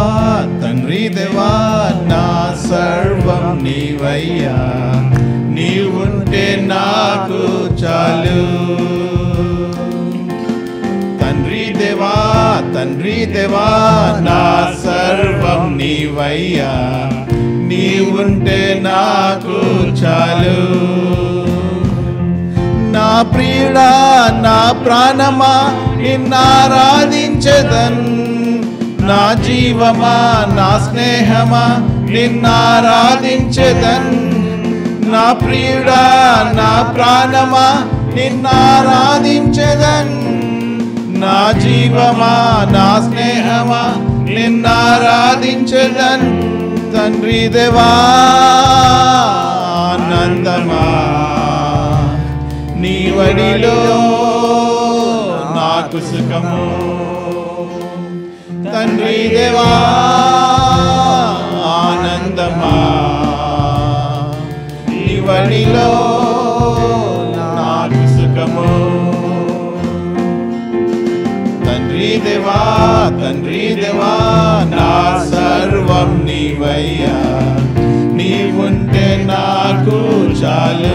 తండ్రి దేవా నా సర్వం నీవయ్యా నీవుంటే నాకు చాలు తండ్రి దేవా తండ్రి దేవా నా సర్వం నీవయ్యా నీవుంటే నాకు చాలు నా ప్రియుడా నా ప్రాణమా నిన్నారాధించదన్ నా జీవమా నా స్నేహమా నిన్నారాధించదన్ నా ప్రియుడా నా ప్రాణమా నిన్నారాధించదన్ నా జీవమా నా స్నేహమా నిన్నారాధించదన్ తండ్రి దేవా ఆనందమా నీ వడిలో నాకు సుఖము తండ్రి దేవా ఆనందమా నీ వడిలో నాకు సుఖము తండ్రి దేవా తండ్రి దేవా నా సర్వం నీవయ్యా నీవుంటే నాకు చాలు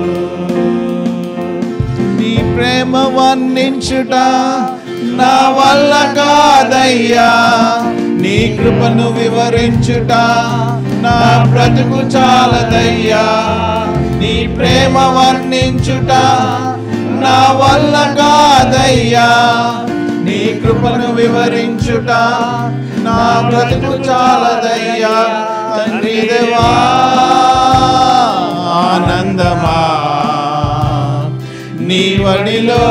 నీ ప్రేమ వర్ణించుట నా వల్ల కాదయ్యా నీ కృపను వివరించుట నా బ్రతుకు చాలదయ్యా నీ ప్రేమ వర్ణించుట నా వల్ల కాదయ్యా నీ కృపను వివరించుట నా బ్రతుకు చాలదయ్యా తండ్రి దేవా ఆనందమా నీ వడిలో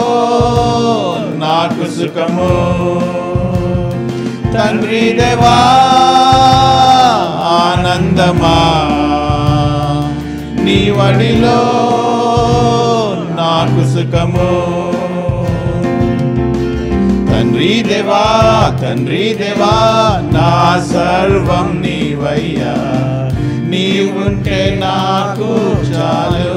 నాకు సుఖము తండ్రి దేవా ఆనందమా నీ వడిలో నాకు సుఖము తండ్రి దేవా తండ్రి దేవా నా సర్వం నీవయ్యా నీవుంటే నాకు చాలు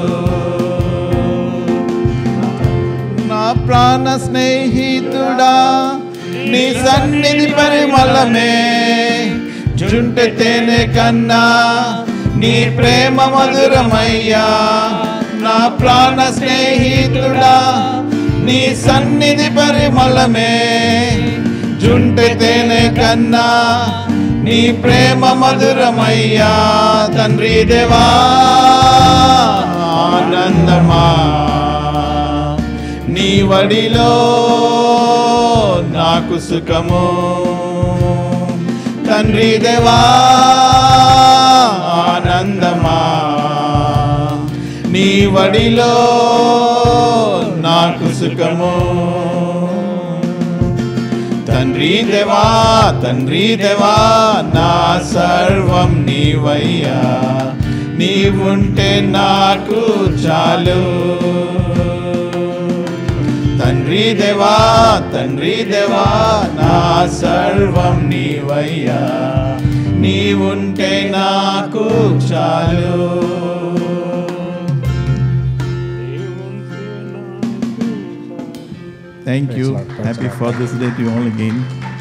నా ప్రాణ స్నేహితుడా నీ సన్నిధి పరిమళమే జుంటె తేనె కన్నా నీ ప్రేమ మధురమయ్యా నా ప్రాణ స్నేహితుడా నీ సన్నిధి పరిమళమే జుంటె తేనె కన్నా నీ ప్రేమ మధురమయ్యా తండ్రి దేవా ఆనందమా నీ వడిలో నాకు సుఖము తండ్రి దేవా ఆనందమా నీ వడిలో నాకు సుఖము తండ్రి దేవా తండ్రి దేవా నా సర్వం నీవయ్యా నీవుంటే నాకు చాలు తండ్రి దేవా తండ్రి దేవా నా సర్వం నీవయ్యా నీవుంటే నాకు చాలు thank you Praise Lord. Praise happy Lord. Father's day to all again